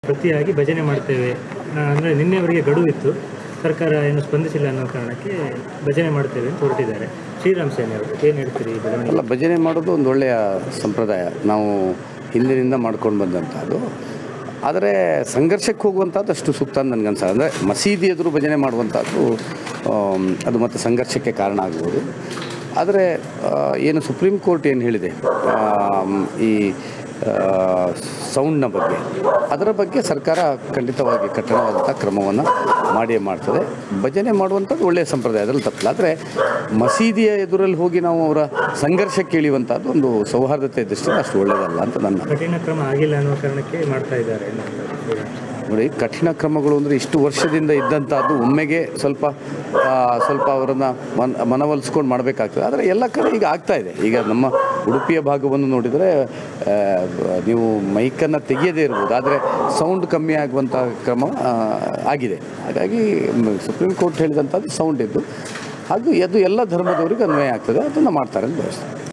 ಪ್ರತಿಯಾಗಿ ಭಜನೆ ಮಾಡ್ತೇವೆ ಆ, ಅಂದ್ರೆ ನಿನ್ನೆವರೆಗೆ ಗಡುವು ಇತ್ತು ಸರ್ಕಾರ ಏನು ಸ್ಪಂದಿಸಿಲ್ಲ ಅನ್ನೋ ಕಾರಣಕ್ಕೆ ಭಜನೆ ಮಾಡ್ತೇವೆ ಅಂತ ಹೊರಟಿದ್ದಾರೆ ಶ್ರೀರಾಮ್ ಸೇನೆ ಅವರು ಏನು ಹೇಳ್ತೀರಿ ಈ ಬೆಳವಣಿಗೆ ಅಲ್ಲ ಭಜನೆ ಮಾಡೋದು ಒಂದು ಒಳ್ಳೆಯ ಸಂಪ್ರದಾಯ ನಾವು ಹಿಂದಿನಿಂದ ಮಾಡ್ಕೊಂಡು ಬಂದಂಥದ್ದು ಆದರೆ ಸಂಘರ್ಷಕ್ಕೆ ಹೋಗುವಂಥದ್ದು ಅಷ್ಟು ಸೂಕ್ತ ಅಂತ ನನಗನ್ಸ ಅಂದರೆ ಮಸೀದಿ ಎದುರು ಭಜನೆ ಮಾಡುವಂಥದ್ದು ಆಮ್, ಅದು ಮತ್ತು ಸಂಘರ್ಷಕ್ಕೆ ಕಾರಣ ಆಗ್ಬೋದು ಆದರೆ ಆ, ಏನು ಸುಪ್ರೀಂ ಕೋರ್ಟ್ ಏನು ಹೇಳಿದೆ ಆಮ್, ಈ ಸೌಂಡ್ನ ಬಗ್ಗೆ ಅದರ ಬಗ್ಗೆ ಸರ್ಕಾರ ಖಂಡಿತವಾಗಿ ಕಠಿಣವಾದಂಥ ಕ್ರಮವನ್ನು ಮಾಡಿಯೇ ಮಾಡ್ತದೆ ಭಜನೆ ಮಾಡುವಂಥದ್ದು ಒಳ್ಳೆಯ ಸಂಪ್ರದಾಯ ಅದರಲ್ಲಿ ತಪ್ಪಿಲ್ಲ ಆದರೆ ಮಸೀದಿಯ ಎದುರಲ್ಲಿ ಹೋಗಿ ನಾವು ಅವರ ಸಂಘರ್ಷಕ್ಕೆ ಇಳಿಯುವಂಥದ್ದು ಒಂದು ಸೌಹಾರ್ದತೆ ದೃಷ್ಟಿಯಿಂದ ಅಷ್ಟು ಒಳ್ಳೆಯದಲ್ಲ ಅಂತ ನನ್ನ ಕಠಿಣ ಕ್ರಮ ಆಗಿಲ್ಲ ಅನ್ನೋ ಕಾರಣಕ್ಕೆ ಮಾಡ್ತಾ ಇದ್ದಾರೆ ಅನ್ನೋ ಶ್ರೀರಾಮ್ ಸೇನೆ. ನೋಡಿ ಕಠಿಣ ಕ್ರಮಗಳು ಅಂದರೆ ಇಷ್ಟು ವರ್ಷದಿಂದ ಇದ್ದಂಥದ್ದು ಒಮ್ಮೆಗೆ ಸ್ವಲ್ಪ ಆ, ಸ್ವಲ್ಪ ಅವರನ್ನು ಮನ್ ಮನವೊಲಿಸ್ಕೊಂಡು ಮಾಡಬೇಕಾಗ್ತದೆ ಆದರೆ ಎಲ್ಲ ಕಡೆ ಈಗ ಆಗ್ತಾ ಇದೆ ಈಗ ನಮ್ಮ ಉಡುಪಿಯ ಭಾಗವನ್ನು ನೋಡಿದರೆ ಆ, ನೀವು ಮೈಕನ್ನು ತೆಗೆಯದೇ ಇರ್ಬೋದು ಆದರೆ ಸೌಂಡ್ ಕಮ್ಮಿ ಆಗುವಂಥ ಕ್ರಮ ಆ, ಆಗಿದೆ ಹಾಗಾಗಿ ಮ್, ಸುಪ್ರೀಂ ಕೋರ್ಟ್ ಹೇಳಿದಂಥದ್ದು ಸೌಂಡ್ ಇದ್ದು ಅದು ಅದು ಎಲ್ಲ ಧರ್ಮದವರಿಗೆ ಅನ್ವಯ ಆಗ್ತದೆ ಅದನ್ನು ಮಾಡ್ತಾರೆ ಅಂತ ಭಾವಿಸ್ತಾರೆ